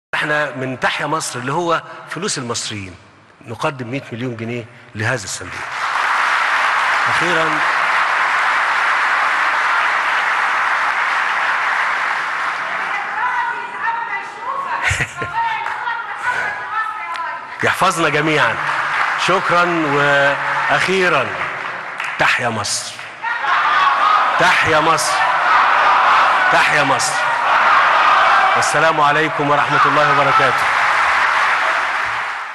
احنا من تحيا مصر اللي هو فلوس المصريين نقدم 100 مليون جنيه لهذا الصندوق اخيرا يحفظنا جميعا شكرا واخيرا تحيا مصر تحيا مصر تحيا مصر والسلام عليكم ورحمه الله وبركاته